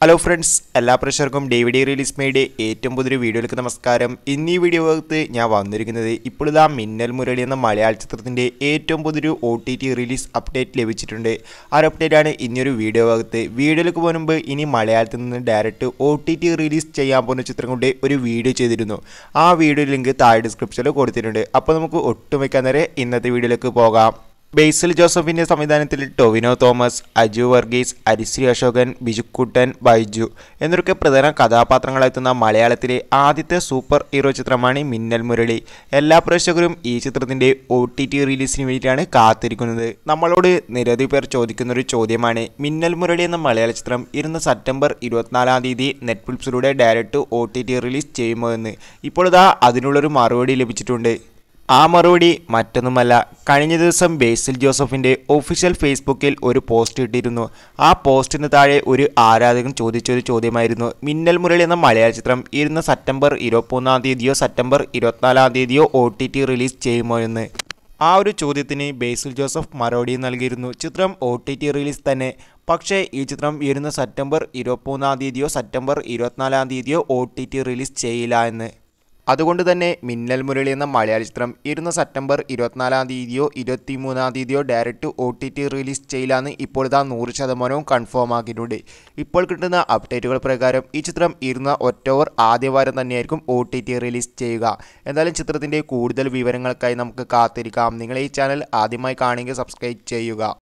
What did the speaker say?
hello friends എല്ലാ പ്രേക്ഷകർക്കും ഡേവിഡി release മേയുടെ ഏറ്റവും പുതിയൊരു വീഡിയോയിലേക്ക് നമസ്കാരം ഇന്ന് ഈ വീഡിയോ ഭാഗത്ത് ഞാൻ വന്നിരിക്കുന്നത് ഇപ്പോഴിതാ മിന്നൽ മുരളി എന്ന മലയാള ചിത്രത്തിൻ്റെ ഏറ്റവും പുതിയൊരു O T T release update ലഭിച്ചിട്ടുണ്ട് ആ ഒരു അപ്ഡേറ്റാണ് ഇനിയൊരു വീഡിയോ ഭാഗത്ത് വീഡിയോയിലേക്ക് പോകുന്ന മുമ്പ് ഇനി മലയാളത്തിൽ നിന്ന് direct O T T release ചെയ്യാൻ പോകുന്ന ചിത്രം കൊണ്ട് ഒരു വീഡിയോ ചെയ്തിരുന്നു ആ വീഡിയോ ലിങ്ക് താഴെ ഡിസ്ക്രിപ്ഷനിൽ കൊടുത്തിട്ടുണ്ട് അപ്പോൾ നമുക്ക് ഒട്ടും വയ്ക്കാൻ നേരെ ഇന്നത്തെ വീഡിയോയിലേക്ക് പോകാം ബേസിൽ ജോസഫിന്റെ സംവിധാനത്തിൽ ടൊവിനോ തോമസ് അജു വർഗീസ് അരിശ്രീ അശോകൻ ബിജുക്കുട്ടൻ ബൈജു എന്നൊക്കെ പ്രധാന കഥാപാത്രങ്ങളെത്തുന്ന മലയാളത്തിലെ ആദ്യത്തെ സൂപ്പർ ഹീറോ ചിത്രമാണ് മിന്നൽ മുരളി എല്ലാ പ്രേക്ഷകരും ഈ ചിത്രത്തിന്റെ ഒ ടി ടി റിലീസിന് വേണ്ടിയിട്ടാണ് കാത്തിരിക്കുന്നത് നമ്മളോട് നിരവധി പേർ ചോദിക്കുന്ന ഒരു ചോദ്യമാണ് മിന്നൽ മുരളി എന്ന മലയാള ചിത്രം ഇരുന്ന സെപ്റ്റംബർ ഇരുപത്തിനാലാം തീയതി നെറ്റ്ഫ്ലിക്സിലൂടെ direct O T T release ചെയ്യുമോ എന്ന് ഇപ്പോൾ ഇതാ അതിനുള്ളൊരു മറുപടി ലഭിച്ചിട്ടുണ്ട് ആ മറുപടി മറ്റൊന്നുമല്ല കഴിഞ്ഞ ദിവസം ബേസിൽ ജോസഫിന്റെ ഒഫീഷ്യൽ ഫേസ്ബുക്കിൽ ഒരു പോസ്റ്റ് ഇട്ടിരുന്നു ആ പോസ്റ്റിന് താഴെ ഒരു ആരാധകൻ ചോദിച്ചൊരു ചോദ്യമായിരുന്നു മിന്നൽ മുരളി എന്ന മലയാള ചിത്രം ഇരുന്ന സെപ്റ്റംബർ ഇരുപത്തൊന്നാം തീയതിയോ സെപ്റ്റംബർ ഇരുപത്തിനാലാം തീയതിയോ ഒ ടി ടി റിലീസ് ചെയ്യുമോ എന്ന് ആ ഒരു ചോദ്യത്തിന് ബേസിൽ ജോസഫ് മറുപടി നൽകിയിരുന്നു ചിത്രം ഒ ടി ടി റിലീസ് തന്നെ പക്ഷേ ഈ ചിത്രം വരുന്ന സെപ്റ്റംബർ ഇരുപത്തൊന്നാം തീയതിയോ സെപ്റ്റംബർ ഇരുപത്തിനാലാം തീയതിയോ ഒ ടി ടി റിലീസ് ചെയ്യില്ല എന്ന് അതുകൊണ്ട് തന്നെ മിന്നൽ മുരളി എന്ന മലയാള ചിത്രം ഇരുന്ന സെപ്റ്റംബർ ഇരുപത്തിനാലാം തീയതിയോ ഇരുപത്തിമൂന്നാം തീയതിയോ direct O T T release ചെയ്യില്ലാന്ന് ഇപ്പോൾ ഇതാ നൂറ് ശതമാനവും കൺഫേം ആക്കിയിട്ടുണ്ട് ഇപ്പോൾ കിട്ടുന്ന അപ്ഡേറ്റുകൾ പ്രകാരം ഈ ചിത്രം ഇരുന്ന ഒറ്റോവർ ആദ്യ വാരം തന്നെയായിരിക്കും ഒ ടി ടി റിലീസ് ചെയ്യുക എന്തായാലും ചിത്രത്തിൻ്റെ കൂടുതൽ വിവരങ്ങൾക്കായി നമുക്ക് കാത്തിരിക്കാം നിങ്ങൾ ഈ ചാനൽ ആദ്യമായി കാണുമെങ്കിൽ സബ്സ്ക്രൈബ് ചെയ്യുക